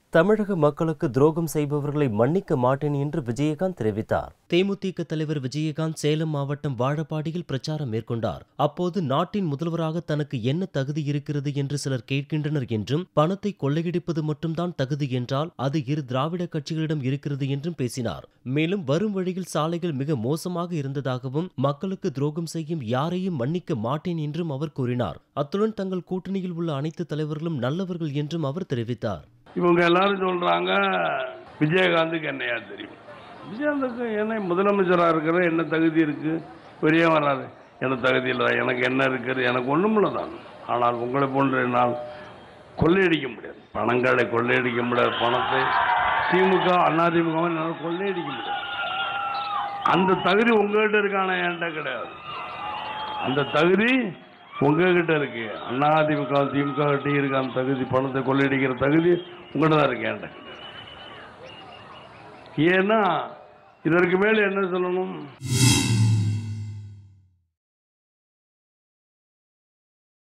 தமிழக மக்களுக்கு துரோகம் செய்பவர்களை மன்னிக்க மாட்டேன் என்று விஜயகாந்த் தெரிவித்தார் தேமுதிக தலைவர் விஜயகாந்த் சேலம் மாவட்டம் வாழப்பாடியில் பிரச்சாரம் மேற்கொண்டார் அப்போது நாட்டின் முதல்வராக தனக்கு என்ன தகுதி இருக்கிறது என்று சிலர் கேட்கின்றனர் என்றும் பணத்தை கொள்ளையடிப்பது மட்டும்தான் தகுதி என்றால் அது இரு திராவிட கட்சிகளிடம் இருக்கிறது என்றும் பேசினார் மேலும் வரும் வழியில் சாலைகள் மிக மோசமாக இருந்ததாகவும் மக்களுக்கு துரோகம் செய்யும் யாரையும் மன்னிக்க மாட்டேன் என்றும் அவர் கூறினார் அத்துடன் தங்கள் கூட்டணியில் உள்ள அனைத்து தலைவர்களும் நல்லவர்கள் என்றும் அவர் தெரிவித்தார் இவங்க எல்லாரும் சொல்றாங்க விஜயகாந்துக்கு என்னையா தெரியும் விஜயகாந்துக்கு என்ன முதலமைச்சராக இருக்கிற என்ன தகுதி இருக்கு பெரிய வராது எனக்கு தகுதி இல்லை எனக்கு என்ன இருக்குது எனக்கு ஒன்றுமில்ல தான் ஆனால் உங்களை போன்ற என்னால் கொள்ளையடிக்க முடியாது பணங்களை கொள்ளையடிக்க முடியாது பணத்தை திமுக அதிமுக என்னால் கொள்ளையடிக்க முடியாது அந்த தகுதி உங்ககிட்ட இருக்கான என்கிட்ட கிடையாது அந்த தகுதி உங்ககிட்ட இருக்கு அதிமுக திமுக கிட்ட இருக்கு அந்த தகுதி பணத்தை கொள்ளையடிக்கிற தகுதி உங்கள்கிட்ட தான் இருக்கு என்கிட்ட கிடையாது. ஏன்னா இதற்கு மேல என்ன சொல்லணும்